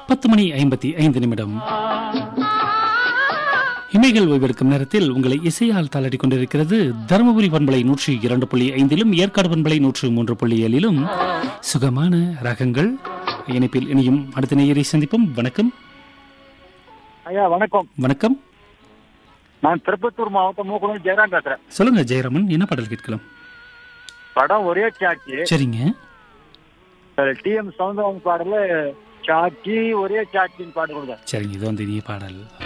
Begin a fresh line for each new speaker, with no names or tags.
பத்து மணி ஐம்பத்தி ஐந்து நிமிடம் இமைகள் ஓய்வெடுக்கும் நேரத்தில் உங்களை இசையால் தாளாடி கொண்டிருக்கிறது தருமபுரி பண்பலை நூற்றி இரண்டு புள்ளி ஐந்திலும் ஏற்காடு பண்பலை நூற்று மூன்று புள்ளி ஏழிலும் சுகமான ரகங்கள் இணைப்பில் இனியும் அடுத்த நேயரை சந்திப்போம் வணக்கம்
ஐயா வணக்கம்
வணக்கம்
நான் திருப்பத்தூர் மாவட்டம் மூக்குளம் ஜெயராம் பேசுறேன்
சொல்லுங்க ஜெயராமன் என்ன பாடல் கேட்கலாம்
படம் ஒரே சாட்சி
சரிங்க
டி எம் சவுந்தரன் பாடல சாட்சி ஒரே சாட்சின்னு பாட்டு கொடுங்க
சரிங்க இது வந்து இனிய பாடல்